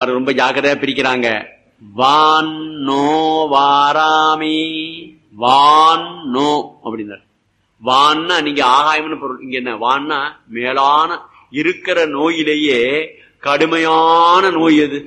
பாரு ரொம்ப ஜாக்கிரதையா பிரிக்கிறாங்க வான் நோ வாராமி வான் நோ அப்படின்னாரு வான்னா நீங்க ஆகாயம்னு பொருள் இங்க என்ன வான்னா மேலான இருக்கிற நோயிலேயே கடுமையான நோய் எது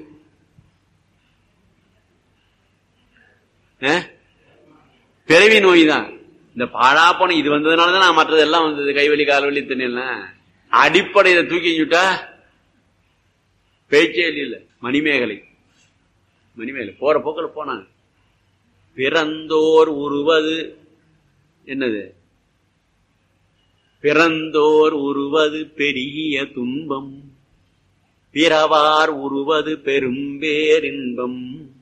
அஹ்? பிறவி நோய் தான் இந்த பாழா போன இது வந்ததுனாலதான் நான் மற்றதெல்லாம் வந்தது கைவலி கால்வலி தண்ணியெல்லாம் அடிப்படையில தூக்கி வச்சுட்டா பேச்சே இல்ல மணிமேகலை மணிமேகலை போற போக்கில் போனாங்க பிறந்தோர் உருவது என்னது பிறந்தோர் உருவது பெரிய துன்பம் பிறவார் உருவது பெரும்பேரின்பம்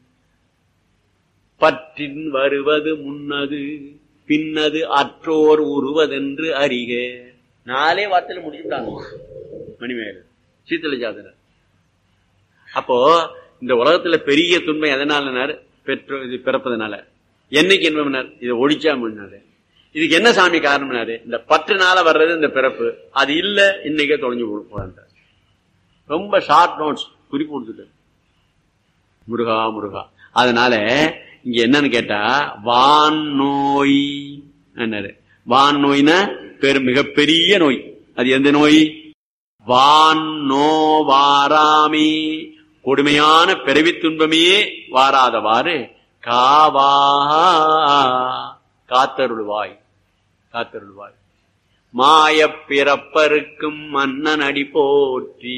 பற்றின் வருவது முன்னது பின்னது அற்றோர் உருவதென்று அறிக நாலே வார்த்தையில முடிச்சுட்டாங்க மணிமேகலை சீத்தல ஜாதகர் அப்போ இந்த உலகத்துல பெரிய துன்பம் எதனாலனார் பெற்றோ இது பிறப்பதனால என்னைக்கு என்பவனார் இதை ஒழிச்சா முன்னாரு இதுக்கு என்ன சாமி காரணம்னாரு இந்த பற்றுனால வர்றது இந்த பிறப்பு அது இல்ல இன்னைக்கே தொலைஞ்சு போறாங்க ரொம்ப ஷார்ட் நோட்ஸ் குறிப்பு கொடுத்துட்டு முருகா முருகா அதனால இங்க என்னன்னு கேட்டா வான் நோய் என்னாரு வான் நோய்னா பெரு மிகப்பெரிய நோய் அது எந்த நோய் வான் நோ வாராமி கொடுமையான பிறவி துன்பமே வாராதவாறு காவா காத்தருள்வாய் காத்தருள்வாய் மாயப் பிறப்பருக்கும் மன்னன் அடி போற்றி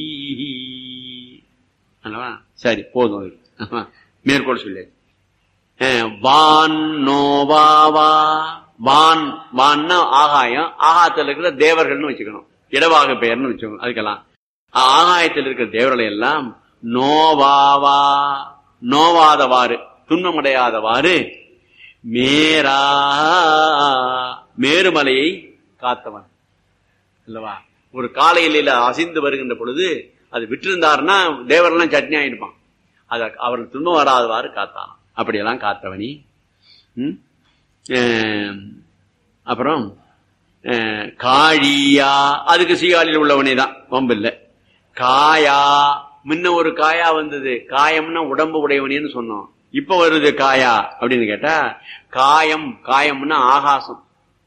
அல்லவா? சரி போதும் அது. ஆமா. மேற்கோள் சொல்லு அஹ், வான் நோவாவா வான் வான்னா ஆகாயம் ஆகாயத்தில் இருக்கிற தேவர்கள்னு வச்சுக்கணும் இடவாக பெயர்னு வச்சுக்கணும் அதுக்கெல்லாம் ஆகாயத்தில் இருக்கிற தேவர்களை எல்லாம் நோவாவா நோவாதவாறு துன்பமடையாதவாறு மேரா மேருமலையை காத்தவன் அல்லவா ஒரு காலையில அசைந்து வருகின்ற பொழுது அது விட்டிருந்தாருன்னா தேவரெல்லாம் சட்னி ஆயிருப்பான் அத அவர்கள் துன்பம் வராதவாறு காத்தான் அப்படியெல்லாம் காத்தவனி ம்? அஹ், அப்புறம் அஹ், காழியா அதுக்கு சீகாழியில் உள்ளவனே தான் வம்பு இல்லை காயா முன்ன ஒரு காயா வந்தது காயம்னா உடம்பு உடையவனேன்னு சொன்னோம் இப்ப வருது காயா அப்படின்னு கேட்டா காயம் காயம்னா ஆகாசம்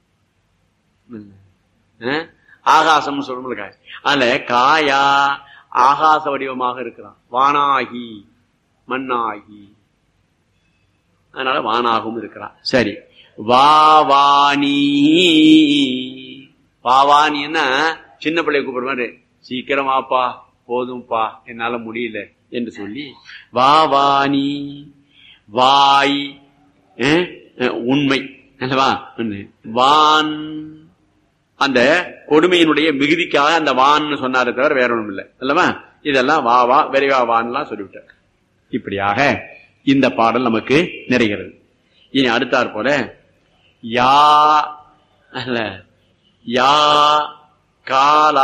அஹ், ஆகாசம்னு சொல்லணும் காய் அதுல காயா ஆகாச வடிவமாக இருக்கிறான் வானாகி மண்ணாகி அதனால வானாகவும் இருக்கிறான் சரி வாவானி வாவானின்னா சின்ன பிள்ளைய கூப்பிடுற மாதிரி சீக்கிரம் வாப்பா போதும்பா என்னால முடியல என்று சொல்லி வாவானி வாய் அஹ், அஹ், உண்மை அல்லவா ஒண்ணு. வான் அந்த கொடுமையினுடைய மிகுதிக்காக அந்த வான்னு சொன்னாரே தவிர வேற ஒண்ணும் இல்லை அல்லவா இதெல்லாம் வா வா விரைவா வான்லாம் சொல்லிவிட்டார் இப்படியாக இந்த பாடல் நமக்கு நிறைகிறது இனி அடுத்தாற் போல யா அல்ல யா காலா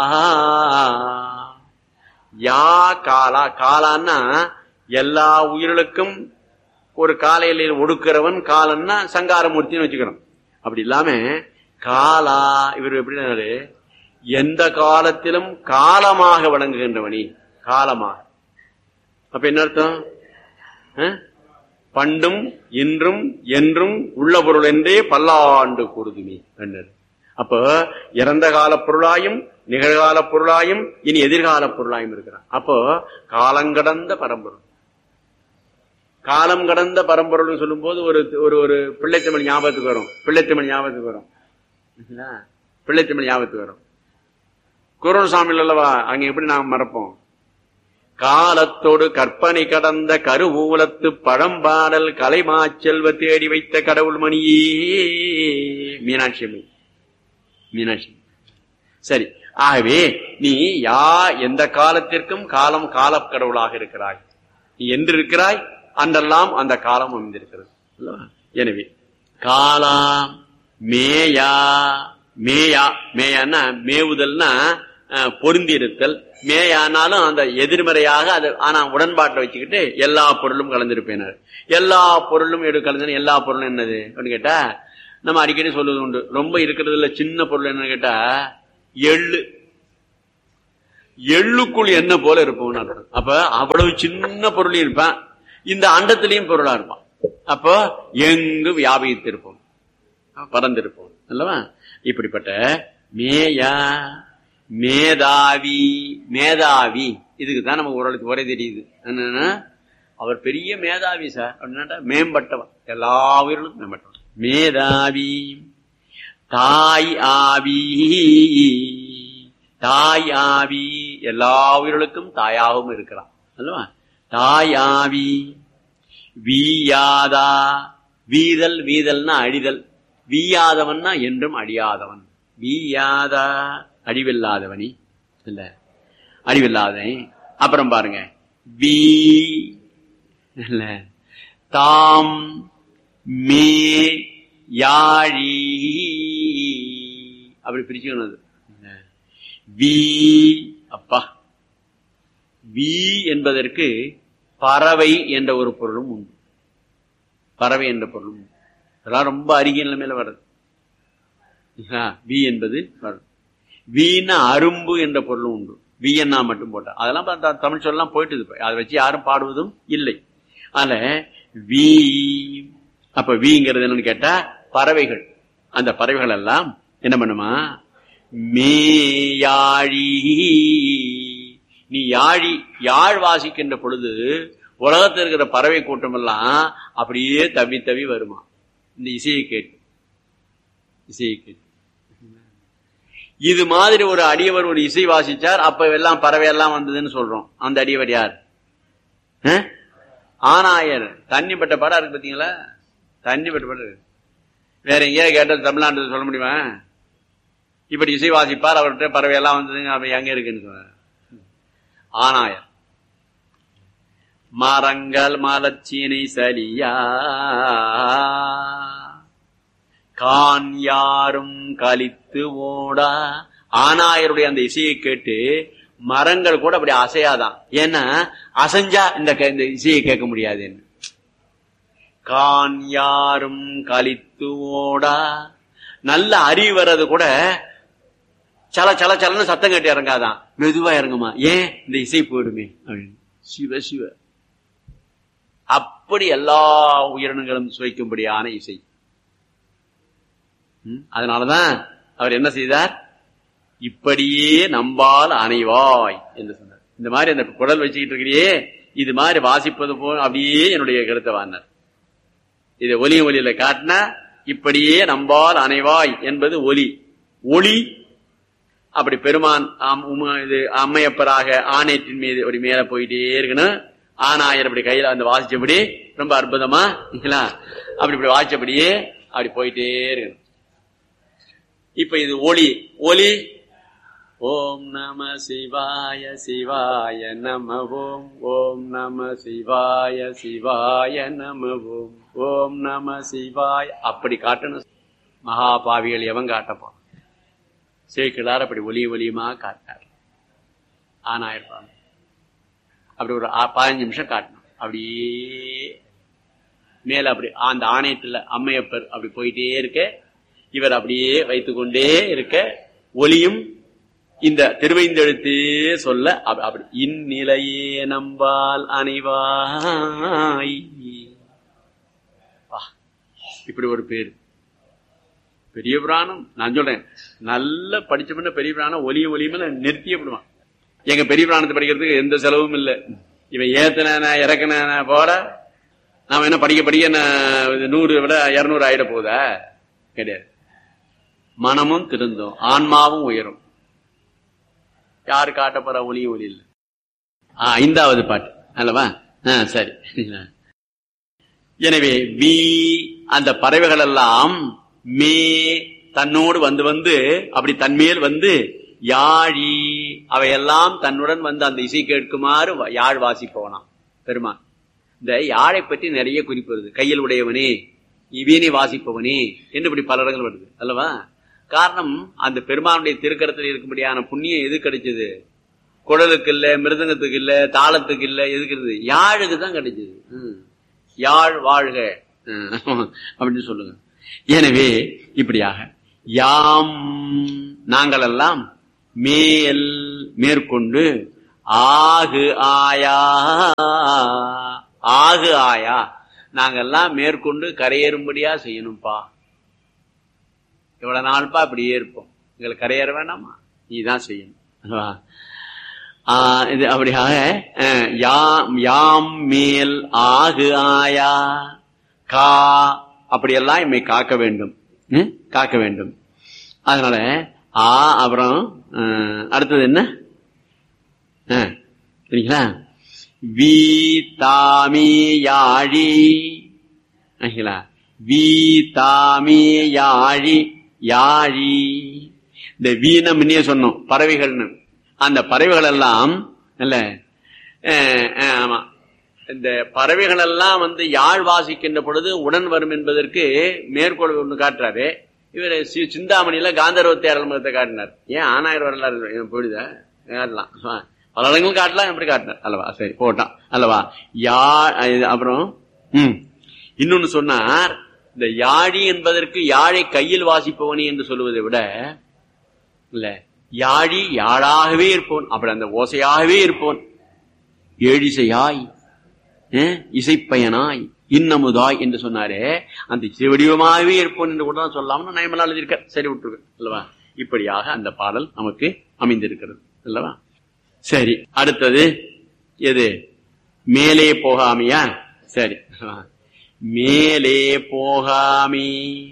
யா காலா காலான்னா எல்லா உயிர்களுக்கும் ஒரு காலையில ஒடுக்கிறவன் காலன்னா சங்காரமூர்த்தின்னு வச்சுக்கிறோம் அப்படி இல்லாம காலா இவர் எப்படின்னாரு எந்த காலத்திலும் காலமாக விளங்குகின்றவனி காலமாக அப்ப என்ன அர்த்தம் அஹ்? பண்டும் இன்றும் என்றும் உள்ள பொருள் என்றே பல்லாண்டு கூறுதுமே என்றது அப்ப இறந்த கால பொருளாயும் நிகழ்கால பொருளாயும் இனி எதிர்கால பொருளாயும் இருக்கிறான் அப்போ காலங்கடந்த பரம்பொருள் காலம் கடந்த பரம்பொருள்னு சொல்லும்போது ஒரு ஒரு ஒரு பிள்ளைத்தமிழ் ஞாபகத்துக்கு வரும் பிள்ளைத்தமிழ் ஞாபகத்துக்கு வரும் இல்லைங்களா? பிள்ளைத்தமிழ் ஞாபகத்துக்கு வரும் குருசாமி அல்லவா அங்க எப்படி நாம் மறப்போம் காலத்தோடு கற்பனை கடந்த கருவூலத்து பழம்பாடல் கலைமாச்செல்வ தேடி வைத்த கடவுள் மணியே மீனாட்சி அம்மை மீனாட்சி சரி ஆகவே நீ யா எந்த காலத்திற்கும் காலம் காலக் கடவுளாக இருக்கிறாய் நீ என்று இருக்கிறாய் அன்றெல்லாம் அந்த காலம் அமைந்திருக்கிறது அல்லவா? எனவே காலா மேயா மேயா மேயான்னா மேவுதல்னா அஹ், பொருந்தி இருத்தல் மேயானாலும் அந்த எதிர்மறையாக அது ஆனா உடன்பாட்டை வச்சுக்கிட்டு எல்லா பொருளும் கலந்திருப்பேனார் எல்லா பொருளும் எடு கலந்து எல்லா பொருளும் என்னது அப்படின்னு கேட்டா நம்ம அடிக்கடி சொல்லுவது உண்டு ரொம்ப இருக்கிறதுல சின்ன பொருள் என்னன்னு கேட்டா எள்ளு எள்ளுக்குள் என்ன போல இருப்போம்னு அர்த்தம் அப்ப அவ்வளவு சின்ன பொருள் இருப்பான் இந்த அண்டத்திலையும் பொருளா இருப்பான் அப்போ எங்கு வியாபித்திருப்போம் பறந்திருப்போம் அல்லவா இப்படிப்பட்ட மேயா மேதாவி மேதாவி இதுக்கு தான் நமக்கு ஓரளவுக்கு ஒரே தெரியுது என்னன்னா அவர் பெரிய மேதாவி சார் அப்படின்னா மேம்பட்டவன் எல்லா உயிர்களுக்கும் மேம்பட்டவன் மேதாவி தாய் ஆவி தாய் ஆவி எல்லா உயிர்களுக்கும் தாயாகவும் இருக்கிறான் அல்லவா தாய் ஆவி வீயாதா வீதல் வீதல்னா அழிதல் வீயாதவன்னா என்றும் அழியாதவன் வீயாதா அழிவில்லாதவனி இல்ல அழிவில்லாதவன் அப்புறம் பாருங்க வீ இல்ல தாம் மே யாழி அப்படி பிரிச்சுக்கணும் அது வி அப்பா வி என்பதற்கு பறவை என்ற ஒரு பொருளும் உண்டு பறவை என்ற பொருளும் உண்டு அதெல்லாம் ரொம்ப அருகிய நிலைமையில வருது வி என்பது வருது வீணா அரும்பு என்ற பொருளும் உண்டு வியன்னா மட்டும் போட்டா அதெல்லாம் பார்த்தா தமிழ் சொல்லலாம் போயிட்டு அதை வச்சு யாரும் பாடுவதும் இல்லை அதனால வி அப்ப வீங்கிறது என்னன்னு கேட்டா பறவைகள் அந்த பறவைகள் எல்லாம் என்ன பண்ணுமா மேயாழி நீ யாழி யாழ் வாசிக்கின்ற பொழுது உலகத்தில் இருக்கிற பறவை கூட்டம் எல்லாம் அப்படியே தவி தவி வருமா இந்த இசையை கேட்டு இசையை கேட்டு இது மாதிரி ஒரு அடியவர் ஒரு இசை வாசிச்சார் அப்ப எல்லாம் பறவை எல்லாம் வந்ததுன்னு சொல்றோம் அந்த அடியவர் யார் ஆனாயர் தண்ணி பட்ட படம் இருக்கு பாத்தீங்களா தண்ணி பட்ட படம் வேற எங்கேயா கேட்டால் தமிழ்நாட்டில் சொல்ல முடியுமா இப்படி இசை வாசிப்பார் அவர்கிட்ட பறவை எல்லாம் வந்ததுங்க அப்ப எங்க இருக்குன்னு சொன்னார் ஆனாயர் மரங்கள் மலச்சீனை சலியா கான் யாரும் கலித்து ஓடா ஆனாயருடைய அந்த இசையை கேட்டு மரங்கள் கூட அப்படி அசையாதான் ஏன்னா அசைஞ்சா இந்த இந்த இசையை கேட்க முடியாதுன்னு கான் யாரும் கலித்து ஓடா நல்ல அறிவு வர்றது கூட சல சல சலன்னு சத்தம் கட்டி இறங்காதான் மெதுவா இறங்குமா ஏன் இந்த இசை போயிடுமே அப்படின்னு சிவ சிவ அப்படி எல்லா உயிரினங்களும் சுவைக்கும்படியான இசை அதனாலதான் அவர் என்ன செய்தார் இப்படியே நம்பால் அணைவாய் என்று சொன்னார் இந்த மாதிரி அந்த குடல் வச்சுக்கிட்டு இருக்கிறியே இது மாதிரி வாசிப்பது போல் அப்படியே என்னுடைய கருத்தை வாங்கினார் இதை ஒலி ஒலியில காட்டினா இப்படியே நம்பால் அணைவாய் என்பது ஒலி ஒளி அப்படி பெருமான் இது அம்மையப்பராக ஆணையத்தின் மீது அப்படி மேல போயிட்டே இருக்கணும் ஆனாயர் அப்படி கையில அந்த வாசிச்சபடி ரொம்ப அற்புதமா அப்படி இப்படி வாசிச்சபடியே அப்படி போயிட்டே இருக்கணும் இப்ப இது ஒளி ஒலி ஓம் நம சிவாய சிவாய நம ஓம் ஓம் நம சிவாய சிவாய நம ஓம் ஓம் நம சிவாய அப்படி காட்டணும் மகாபாவிகள் எவன் காட்டப்போ சேக்கிழார் அப்படி ஒலி ஒலியுமா காட்டினார் ஆனாயிருப்பாங்க அப்படி ஒரு பதினஞ்சு நிமிஷம் காட்டணும் அப்படியே மேல அப்படி அந்த ஆணையத்துல அம்மையப்பர் அப்படி போயிட்டே இருக்க இவர் அப்படியே வைத்துக்கொண்டே இருக்க ஒலியும் இந்த திருவைந்தெழுத்தே சொல்ல அப்படி இந்நிலையே நம்பால் அணைவாய் இப்படி ஒரு பேர் பெரிய புராணம் நான் சொல்றேன் நல்ல படிச்ச பெரிய புராணம் ஒலிய ஒலியுமே நிறுத்திய விடுவான் எங்க பெரிய புராணத்தை படிக்கிறதுக்கு எந்த செலவும் இல்லை இவன் ஏத்தன இறக்குன போற நாம என்ன படிக்க படிக்க நூறு விட இருநூறு ஆயிட போதா கிடையாது மனமும் திருந்தும் ஆன்மாவும் உயரும் யாரு காட்ட போற ஒலியும் ஒலி இல்லை ஐந்தாவது பாட்டு அல்லவா சரி எனவே வி அந்த பறவைகள் எல்லாம் மே தன்னோடு வந்து வந்து அப்படி தன்மேல் வந்து யாழி அவையெல்லாம் தன்னுடன் வந்து அந்த இசை கேட்குமாறு யாழ் வாசிப்பவனாம் பெருமான் இந்த யாழை பற்றி நிறைய குறிப்பு வருது கையில் உடையவனே இவீனை வாசிப்பவனே என்று இப்படி பல இடங்கள் வருது அல்லவா காரணம் அந்த பெருமானுடைய திருக்கரத்தில் இருக்கும்படியான புண்ணியம் எது கிடைச்சது குடலுக்கு இல்ல மிருதங்கத்துக்கு இல்ல தாளத்துக்கு இல்ல எதுக்கு யாழுக்கு தான் கிடைச்சது யாழ் வாழ்க அப்படின்னு சொல்லுங்க எனவே இப்படியாக யாம் நாங்கள் எல்லாம் மேல் மேற்கொண்டு ஆகு ஆயா ஆகு ஆயா நாங்கெல்லாம் மேற்கொண்டு கரையேறும்படியா செய்யணும்ப்பா இவ்வளவு நாள்பா அப்படியே இருப்போம் எங்களுக்கு கரையேற வேண்டாமா நீ தான் செய்யணும் அல்லவா? ஆஹ் இது அப்படியாக அஹ், யாம் யாம் மேல் ஆகு ஆயா கா அப்படியெல்லாம் இம்மை காக்க வேண்டும் ம்? காக்க வேண்டும் அதனால ஆ அப்புறம் அஹ், அடுத்தது என்ன அஹ், சரிங்களா வி தாமி யாழி சரிங்களா வி தாமி யாழி யாழி இந்த வீண முன்னே சொன்னோம் பறவைகள்னு அந்த பறவைகள் எல்லாம் இல்ல அஹ், அஹ், ஆமா இந்த பறவைகள் எல்லாம் வந்து யாழ் வாசிக்கின்ற பொழுது உடன் வரும் என்பதற்கு மேற்கோள் ஒண்ணு காட்டுறாரு இவர் சி- சிந்தாமணியில காந்தர்வத்தை அரண்மகத்தை காட்டினார் ஏன் ஆனாயிரம் வரலாறு ஏன் போயிடுதா காட்டலாம் ஆ. பல இடங்களும் காட்டலாம் எப்படி காட்டினார் அல்லவா சரி போட்டான் அல்லவா யா இது அப்புறம் ம் இன்னொன்னு சொன்னார் இந்த யாழி என்பதற்கு யாழை கையில் வாசிப்பவனி என்று சொல்லுவதை விட இல்ல யாழி யாழாகவே இருப்போன் அப்படி அந்த ஓசையாகவே இருப்போன் ஏழிசையாய் அஹ், இசைப்பயனாய் இன்னமுதாய் என்று சொன்னாரே அந்த சிவடிவமாகவே இருப்போன் என்று கூட தான் சொல்லாமல் நயமலா எழுதியிருக்க சரி விட்டுருக்க அல்லவா இப்படியாக அந்த பாடல் நமக்கு அமைந்திருக்கிறது அல்லவா சரி அடுத்தது எது மேலே போகாமியா சரி மேலே போகாமி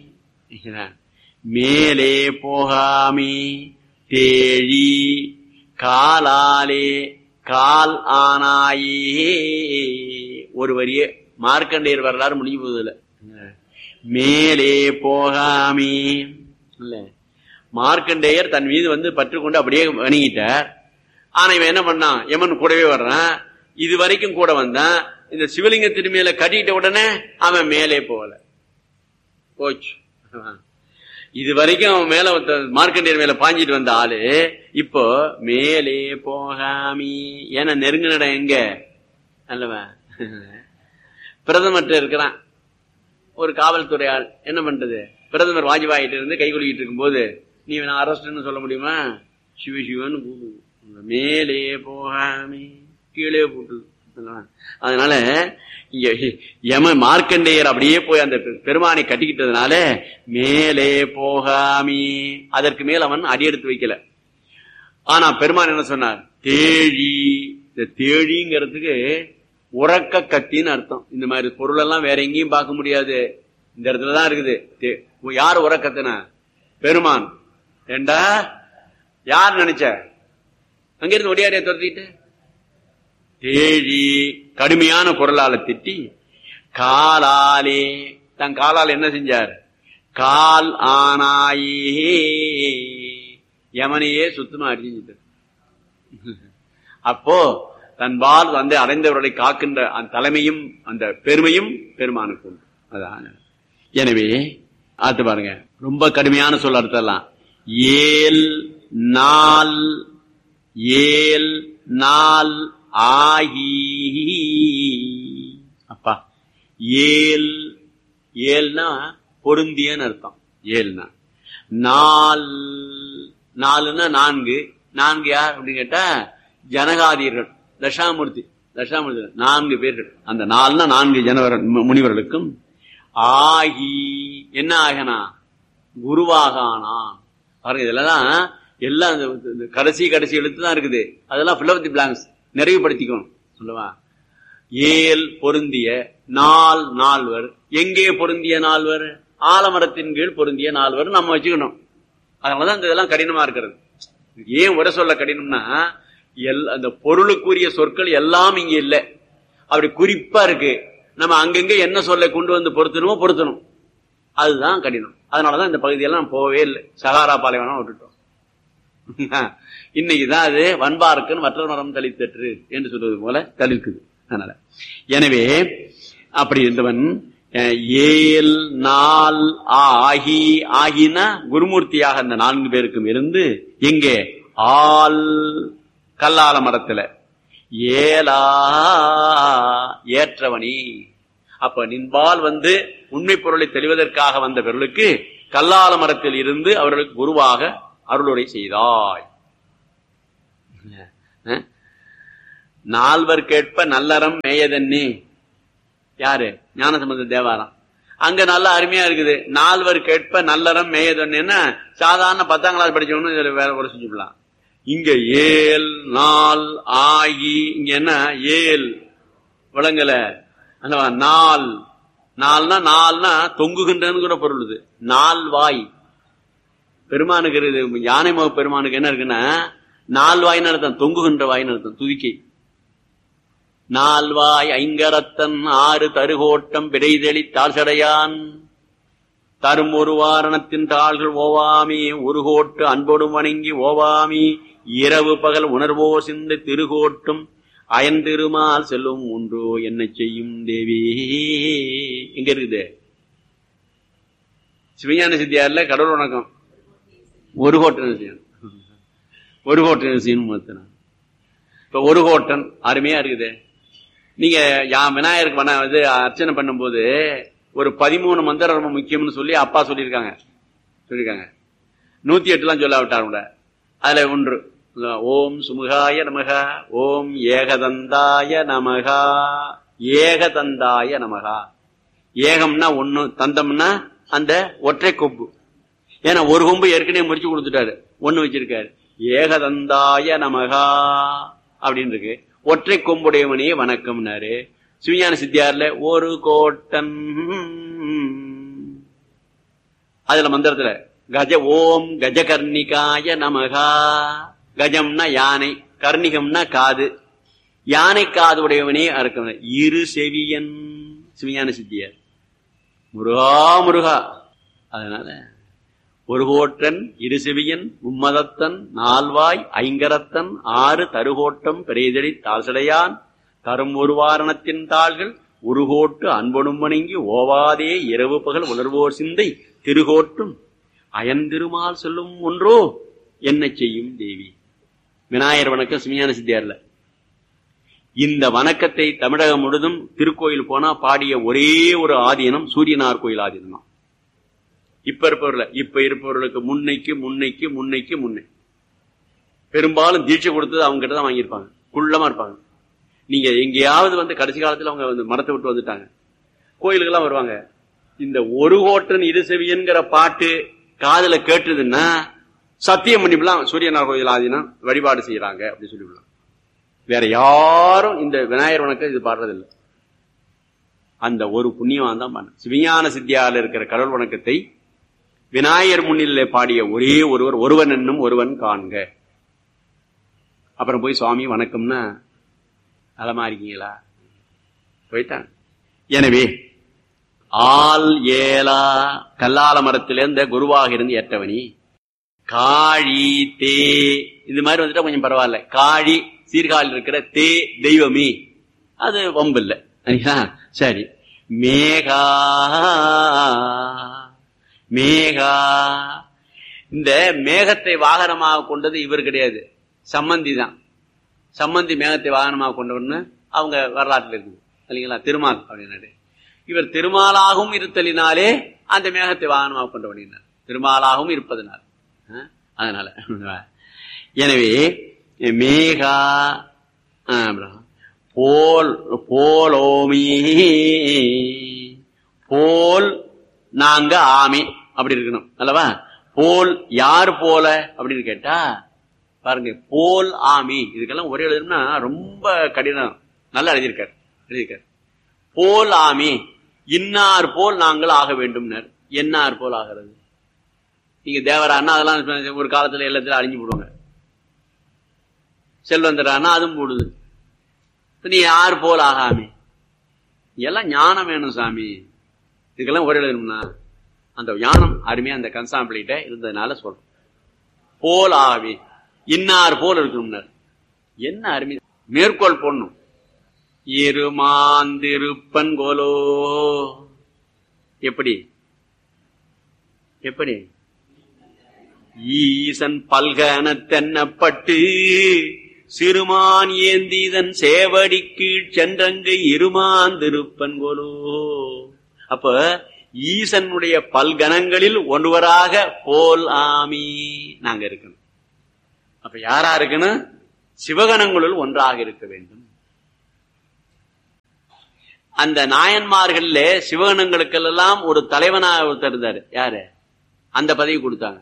மேலே போகாமி தேழி காலாலே கால் ஆனாயே ஒரு வரிய மார்க்கண்டேயர் வரலாறு முடிஞ்சு போகுதுல மேலே போகாமி இல்ல மார்க்கண்டேயர் தன் மீது வந்து பற்று கொண்டு அப்படியே வணங்கிட்டார் ஆனா இவன் என்ன பண்ணான் யமன் கூடவே வர்றான் இது வரைக்கும் கூட வந்தான் இந்த சிவலிங்க திருமையில கட்டிட்ட உடனே அவன் மேலே போகல போச்சு இது வரைக்கும் அவன் மேல ஒருத்த- மார்க்கண்டேயர் மேல பாஞ்சிட்டு வந்த ஆளு இப்போ மேலே போகாமி ஏன்னா நெருங்கின இடம் எங்க அல்லவா பிரதமர்கிட்ட இருக்கிறான் ஒரு காவல்துறை ஆள் என்ன பண்றது பிரதமர் வாஜ்பாயிட்ட இருந்து கை குலுக்கிட்டு இருக்கும்போது நீ நான் அரெஸ்ட்னு சொல்ல முடியுமா சிவ சிவன்னு கூப்பிடு மேலே போகாமே கீழே போட்டுது அதனால இங்க யம மார்க்கண்டேயர் அப்படியே போய் அந்த பெ- பெருமானை கட்டிக்கிட்டதுனால மேலே போகாமி அதற்கு மேல் அவன் அடி எடுத்து வைக்கல ஆனா பெருமான் என்ன சொன்னார் தேழி இந்த தேழிங்கிறதுக்கு உறக்க கத்தின்னு அர்த்தம் இந்த மாதிரி பொருள் எல்லாம் வேற எங்கேயும் பார்க்க முடியாது இந்த இடத்துலதான் இருக்குது தே- யார் உறக்கத்தின பெருமான் ஏண்டா யார் நினைச்ச அங்கிருந்து ஒடியாரிய துரத்திட்டு தேழி கடுமையான குரலால திட்டி காலாலே தன் காலால் என்ன செஞ்சார் கால் ஆனாயே யமனையே சுத்தமா அடிஞ்சிட்டு அப்போ தன்பால் வந்து அடைந்தவர்களை காக்கின்ற அந்த தலைமையும் அந்த பெருமையும் பெருமானுக்கு உண்டு அதான் எனவே ஆத்து பாருங்க ரொம்ப கடுமையான சொல்ல அர்த்தம்லாம் ஏல் நாள் ஏல் நாள் ஆகி அப்பா ஏல் ஏல்னா பொருந்தியன்னு அர்த்தம் ஏல்னா நால் நாலுன்னா நான்கு நான்கு யார் அப்படின்னு கேட்டா ஜனகாதியர்கள் தசாமூர்த்தி தசாமூர்த்தி நான்கு பேர்கள் அந்த நாலுனா நான்கு ஜனவர் மு- முனிவர்களுக்கும் ஆகி என்ன ஆகனா குருவாக ஆனான் பாருங்க இதெல்லாம் எல்லாம் இந்த- இந்த கடைசி கடைசி எழுத்து தான் இருக்குது அதெல்லாம் fill up the blanks நிறைவுபடுத்திக்கணும் சொல்லுவா ஏல் பொருந்திய நால் நால்வர் எங்கே பொருந்திய நால்வர் ஆலமரத்தின் கீழ் பொருந்திய நால்வர் நம்ம வச்சுக்கணும் அதனாலதான் இந்த இதெல்லாம் கடினமா இருக்கிறது ஏன் உரை சொல்ல கடினம்னா எல் அந்த பொருளுக்குரிய சொற்கள் எல்லாம் இங்க இல்ல அப்படி குறிப்பா இருக்கு நம்ம அங்கங்க என்ன சொல்ல கொண்டு வந்து பொருத்தணுமோ பொருத்தணும் அதுதான் கடினம் அதனாலதான் இந்த பகுதியெல்லாம் போகவே இல்லை சகாரா பாலைவனம் விட்டுட்டோம் இன்னைக்குதான் அது வன்பார்க்குன்னு மற்ற மரம் தளித்தற்று என்று சொல்வது போல தளிர்க்குது அதனால எனவே அப்படி இருந்தவன் அஹ், ஏல் நாள் ஆகி ஆகினா குருமூர்த்தியாக அந்த நான்கு பேருக்கும் இருந்து எங்கே ஆல் கல்லால மரத்துல ஏலா ஏற்றவனி அப்ப நின்பால் வந்து உண்மை பொருளை தெளிவதற்காக வந்த பொருளுக்கு கல்லால மரத்தில் இருந்து அவர்களுக்கு குருவாக அருளுரை செய்தாய் அஹ்? நால்வர் கேட்ப நல்லறம் மேயதன்னி யாரு ஞானசம்பந்த தேவாரம் அங்க நல்லா அருமையா இருக்குது நால்வர் கேட்ப நல்லறம் மேயதன்னா சாதாரண பத்தாம் கிளாஸ் படிச்சவனு இதுல வேற ஒரு செஞ்சுக்கலாம் இங்க ஏல் நாள் ஆகி இங்க என்ன ஏல் விளங்கல அல்லவா நாள் நாள்னா நாள்னா தொங்குகின்றன்னு கூட பொருள் இது நால் வாய் பெருமானுக்கு இருக்குது யானை முக பெருமானுக்கு என்ன இருக்குன்னா நால் வாய்னு அர்த்தம் தொங்குகின்ற வாய்னு அர்த்தம் துதிக்கை நால்வாய் ஐங்கரத்தன் ஆறு தருகோட்டம் விரைதெளி தாழ்சடையான் தரும் ஒரு வாரணத்தின் தாள்கள் ஓவாமி உருகோட்டு அன்பொடும் வணங்கி ஓவாமி இரவு பகல் உணர்வோ சிந்து திருகோட்டும் அயன்திருமால் செல்லும் ஒன்றோ என்ன செய்யும் தேவி எங்க இருக்குது சிவஞான சித்தியார்ல கடவுள் வணக்கம் ஒரு கோட்டன் செய்யணும் ஒரு கோட்டன் செய்யணும் மத்தனா இப்ப ஒரு கோட்டன் அருமையா இருக்குது நீங்க யா விநாயகருக்கு பண்ண இது அர்ச்சனை பண்ணும்போது ஒரு பதிமூணு மந்திரம் ரொம்ப முக்கியம்னு சொல்லி அப்பா சொல்லியிருக்காங்க சொல்லியிருக்காங்க நூத்தி எட்டுலாம் சொல்லாவிட்டார் கூட அதுல ஒன்று ஓம் சுமுகாய நமகா ஓம் ஏகதந்தாய நமகா ஏகதந்தாய நமகா ஏகம்னா ஒண்ணு தந்தம்னா அந்த ஒற்றை கொம்பு ஏன்னா ஒரு கொம்பு ஏற்கனவே முறிச்சு கொடுத்துட்டாரு ஒண்ணு வச்சிருக்காரு ஏகதந்தாய நமகா அப்படின்னு இருக்கு ஒற்றை கொம்புடையவனே வணக்கம்னாரு சிவஞான சித்தியார்ல ஒரு கோட்டன் அதுல மந்திரத்துல கஜ ஓம் கஜகர்ணிகாய நமகா கஜம்னா யானை கர்ணிகம்னா காது யானை காது உடையவனே அறுக்கம் இரு செவியன் சிவஞான சித்தியார் முருகா முருகா அதனால ஒரு கோட்டன் இரு செவியன் மும்மதத்தன் நால்வாய் ஐங்கரத்தன் ஆறு தருகோட்டம் பெரியதடி தாழ்சடையான் தரும் ஒரு வாரணத்தின் தாள்கள் உருகோட்டு அன்பனும் வணங்கி ஓவாதே இரவு பகல் உணர்வோர் சிந்தை திருகோட்டும் அயன்திருமால் சொல்லும் ஒன்றோ என்ன செய்யும் தேவி விநாயகர் வணக்கம் சிமியான சித்தியார்ல இந்த வணக்கத்தை தமிழகம் முழுதும் திருக்கோயில் போனா பாடிய ஒரே ஒரு ஆதீனம் சூரியனார் கோயில் ஆதீனம் தான் இப்ப இருப்பவர்கள இப்ப இருப்பவர்களுக்கு முன்னைக்கு முன்னைக்கு முன்னைக்கு முன்னை பெரும்பாலும் தீட்சை கொடுத்தது அவங்க கிட்ட தான் வாங்கியிருப்பாங்க குள்ளமா இருப்பாங்க நீங்க எங்கேயாவது வந்து கடைசி காலத்துல அவங்க வந்து மரத்தை விட்டு வந்துட்டாங்க கோயிலுக்கெல்லாம் வருவாங்க இந்த ஒரு கோட்டன் இரு செவியன்கிற பாட்டு காதுல கேட்டதுன்னா சத்தியம் பண்ணிவிடலாம் சூரியனார் கோயில் ஆதினம் வழிபாடு செய்யறாங்க அப்படின்னு சொல்லிவிடலாம் வேற யாரும் இந்த விநாயகர் வணக்கம் இது பாடுறதில்லை அந்த ஒரு புண்ணியவான் தான் பண்ண சிவஞான சித்தியால இருக்கிற கடவுள் வணக்கத்தை விநாயகர் முன்னிலே பாடிய ஒரே ஒருவர் ஒருவன் என்னும் ஒருவன் காண்க அப்புறம் போய் சுவாமி வணக்கம்னா நலமா இருக்கீங்களா போயிட்டான் எனவே ஆள் ஏலா கல்லால மரத்திலிருந்த குருவாக இருந்து ஏற்றவனி காழி தே இது மாதிரி வந்துட்டா கொஞ்சம் பரவாயில்ல காழி சீர்காழில் இருக்கிற தே தெய்வமே அது வம்பு இல்லை சரிங்களா? சரி மேகா மேகா இந்த மேகத்தை வாகனமாக கொண்டது இவர் கிடையாது சம்மந்தி தான் சம்மந்தி மேகத்தை வாகனமாக கொண்டவர்னு அவங்க வரலாற்றில் இருக்குது இல்லைங்களா திருமால் அப்படின்னாரு இவர் திருமாலாகவும் இருத்தலினாலே அந்த மேகத்தை வாகனமாக கொண்டவனார் திருமாலாகவும் இருப்பதனால் ஆ? அதனால எனவே மேகா ஆ, அப்புறம் போல் போலோமி போல் நாங்க ஆமி அப்படி இருக்கணும் அல்லவா போல் யார் போல அப்படின்னு கேட்டா பாருங்க போல் ஆமி இதுக்கெல்லாம் ஒரே எழுதணும்னா ரொம்ப கடினம் நல்லா எழுதியிருக்காரு எழுதியிருக்காரு போல் ஆமி இன்னார் போல் நாங்கள் ஆக வேண்டும்னர் என்னார் போல் ஆகிறது நீங்க தேவரானா அதெல்லாம் ஒரு காலத்துல எல்லாத்திலும் அழிஞ்சு போடுவாங்க செல்வந்தரானா அதுவும் போடுது இப்ப நீ யார் போல் ஆகாமி எல்லாம் ஞானம் வேணும் சாமி இதுக்கெல்லாம் ஒரே எழுதணும்னா அந்த ஞானம் அருமையா அந்த கன்சாம்பிளிட்ட இருந்ததுனால சொல்றோம் போல் ஆவி இன்னார் போல் இருக்கணும்னார் என்ன அருமை மேற்கோள் போடணும் இருமாந்திருப்பன் கோலோ எப்படி எப்படி ஈசன் பல்கன தென்னப்பட்டு சிறுமான் ஏந்திதன் சேவடி கீழ் சென்றங்கு இருமாந்திருப்பன் கோலோ அப்ப ஈசனுடைய பல்கணங்களில் ஒருவராக போல் ஆமி நாங்க இருக்கணும் அப்ப யாரா இருக்கணும் சிவகணங்களுள் ஒன்றாக இருக்க வேண்டும் அந்த நாயன்மார்கள்ல சிவகணங்களுக்கெல்லாம் ஒரு தலைவனாக ஒருத்தர் இருந்தாரு யாரு அந்த பதவி கொடுத்தாங்க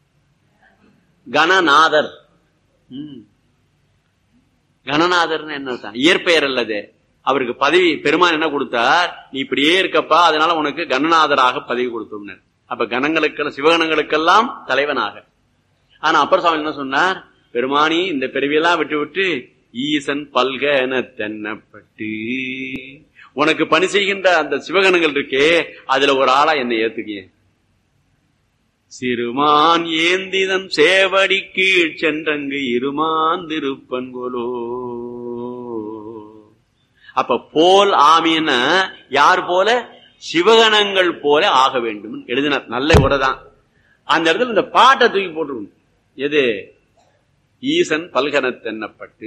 கணநாதர் ம். கணநாதர்னு என்ன அர்த்தம்? இயற்பெயர் அல்லது அவருக்கு பதவி பெருமான் என்ன கொடுத்தார் நீ இப்படியே இருக்கப்பா அதனால உனக்கு கணநாதராக பதவி கொடுத்தோம்னர் அப்ப கணங்களுக்கு சிவகணங்களுக்கெல்லாம் தலைவனாக ஆனா அப்பர் சுவாமி என்ன சொன்னார் பெருமானி இந்த பிறவியெல்லாம் விட்டு விட்டு ஈசன் பல்கன தென்னப்பட்டு உனக்கு பணி செய்கின்ற அந்த சிவகணங்கள் இருக்கே அதுல ஒரு ஆளா என்னை ஏத்துக்கிய சிறுமான் ஏந்திதன் சேவடி கீழ் சென்றங்கு இருமான் திருப்பன்கொலோ அப்ப போல் ஆமின்னா யார் போல சிவகணங்கள் போல ஆக வேண்டும் எழுதினார் நல்ல உரைதான் அந்த இடத்துல இந்த பாட்டை தூக்கி போட்டுருக்கணும் எது ஈசன் பல்கனத்தென்னப்பட்டு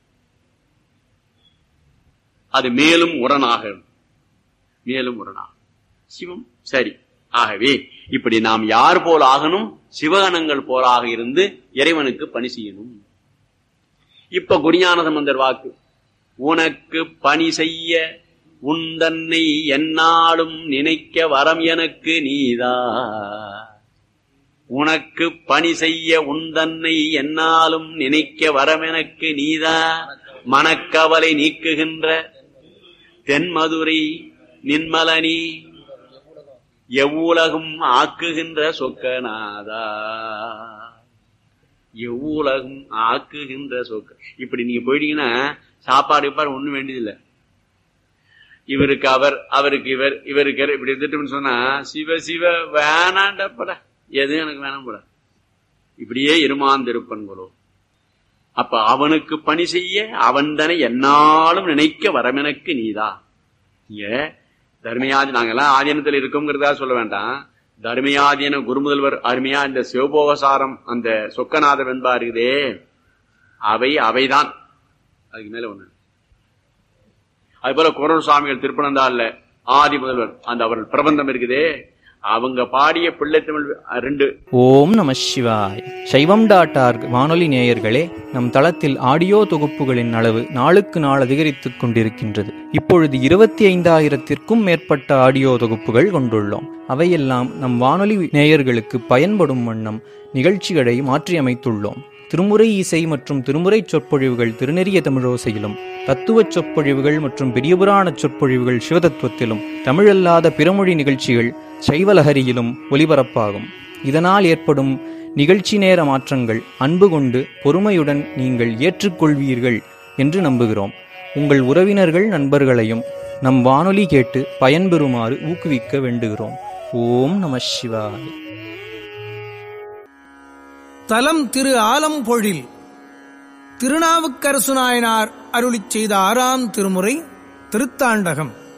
அது மேலும் உரனாக மேலும் உரனாக சிவம் சரி ஆகவே இப்படி நாம் யார் போல் ஆகணும் சிவகணங்கள் போலாக இருந்து இறைவனுக்கு பணி செய்யணும் இப்ப குருஞான சம்பந்தர் வாக்கு உனக்கு பணி செய்ய உன் தன்னை என்னாலும் நினைக்க வரம் எனக்கு நீதா உனக்கு பணி செய்ய உன் தன்னை என்னாலும் நினைக்க வரம் எனக்கு நீதா மனக்கவலை நீக்குகின்ற தென்மதுரை நின்மலனி எவ்வுலகும் ஆக்குகின்ற சொக்கநாதா எவ்வுலகும் ஆக்குகின்ற சொக்க இப்படி நீங்க போயிட்டீங்கன்னா சாப்பாடு இப்பாடு ஒண்ணும் வேண்டியதில்லை இவருக்கு அவர் அவருக்கு இவர் இவருக்கு இவர் இப்படி இருந்துட்டு சொன்னா சிவ சிவ வேணாண்டப்பட எதுவும் எனக்கு வேணாம் போட இப்படியே இருமாந்திருப்பன்களோ அப்ப அவனுக்கு பணி செய்ய அவன் தானே என்னாலும் நினைக்க வரமெனக்கு நீதா இங்க தர்மயாதி நாங்கெல்லாம் ஆதீனத்தில் இருக்கோங்கிறதா சொல்ல வேண்டாம் தர்மயாதீன குருமுதல்வர் அருமையா இந்த சிவபோகசாரம் அந்த சொக்கநாத வெண்பா இருக்குதே அவை அவைதான் அதுக்கு மேல ஒண்ணு அது போல குரல் சுவாமிகள் திருப்பனந்தாள்ல ஆதி முதல்வர் அந்த அவர்கள் பிரபந்தம் இருக்குதே அவங்க பாடிய பிள்ளைத்தமிழ் ரெண்டு ஓம் நம சிவாய் சைவம் டாட் ஆர்க் வானொலி நேயர்களே நம் தளத்தில் ஆடியோ தொகுப்புகளின் அளவு நாளுக்கு நாள் அதிகரித்துக் கொண்டிருக்கின்றது இப்பொழுது இருபத்தி ஐந்தாயிரத்திற்கும் மேற்பட்ட ஆடியோ தொகுப்புகள் கொண்டுள்ளோம் அவையெல்லாம் நம் வானொலி நேயர்களுக்கு பயன்படும் வண்ணம் நிகழ்ச்சிகளை மாற்றியமைத்துள்ளோம் திருமுறை இசை மற்றும் திருமுறை சொற்பொழிவுகள் திருநெறிய தமிழோசையிலும் தத்துவச் சொற்பொழிவுகள் மற்றும் பெரியபுராண சொற்பொழிவுகள் சிவதத்துவத்திலும் தமிழல்லாத பிறமொழி நிகழ்ச்சிகள் சைவலஹரியிலும் ஒலிபரப்பாகும் இதனால் ஏற்படும் நிகழ்ச்சி நேர மாற்றங்கள் அன்பு கொண்டு பொறுமையுடன் நீங்கள் ஏற்றுக்கொள்வீர்கள் என்று நம்புகிறோம் உங்கள் உறவினர்கள் நண்பர்களையும் நம் வானொலி கேட்டு பயன்பெறுமாறு ஊக்குவிக்க வேண்டுகிறோம் ஓம் நம சிவாய தலம் திரு ஆலம்பொழில் திருநாவுக்கரசு நாயனார் அருளிச் செய்த ஆறாம் திருமுறை திருத்தாண்டகம்